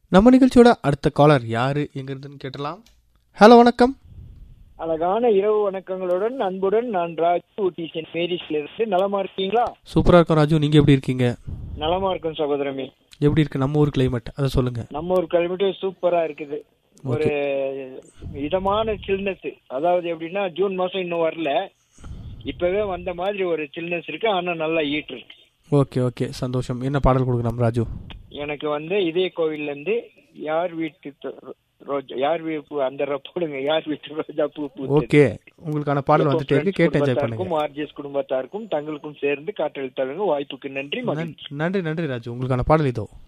நம்ம நிகழ்ச்சியோட அடுத்த காலர் யாரு எங்கிறதுன்னு கேட்டலாம் ஹலோ வணக்கம் அழகான இரவு வணக்கங்களுடன் அன்புடன் நான் ராஜு ஊட்டி சென்ட் மேரிஸ்ல இருந்து நலமா இருக்கீங்களா சூப்பரா இருக்கும் ராஜு நீங்க எப்படி இருக்கீங்க நலமா இருக்கும் சகோதரமே எப்படி இருக்கு நம்ம ஊர் கிளைமேட் அதை சொல்லுங்க நம்ம ஒரு கிளைமேட் சூப்பரா இருக்குது ஒரு இதமான சில்னஸ் அதாவது எப்படின்னா ஜூன் மாசம் இன்னும் வரல இப்பவே வந்த மாதிரி ஒரு சில்னஸ் இருக்கு ஆனா நல்லா ஈட்டு இருக்கு ஓகே ஓகே சந்தோஷம் என்ன பாடல் கொடுக்கலாம் ராஜு எனக்கு வந்து இதே கோவில்ல இருந்து யார் வீட்டு தொ- ரோஜா யார் வீட்டு அந்த ர- போடுங்க யார் வீட்டு ரோஜா பூ பூத்தது. ஓகே உங்களுக்கான பாடல் வந்துட்டே இருக்கு கேட்டு என்ஜாய் பண்ணுங்க குடும்பத்தாருக்கும் ஆர்ஜிஎஸ் குடும்பத்தாருக்கும் தங்களுக்கும் சேர்ந்து காற்றளித்தாளுங்க வாய்ப்புக்கு நன்றி மகிழ்ச்சி நன்றி நன்றி ராஜு உங்களுக்கான பாடல் இதோ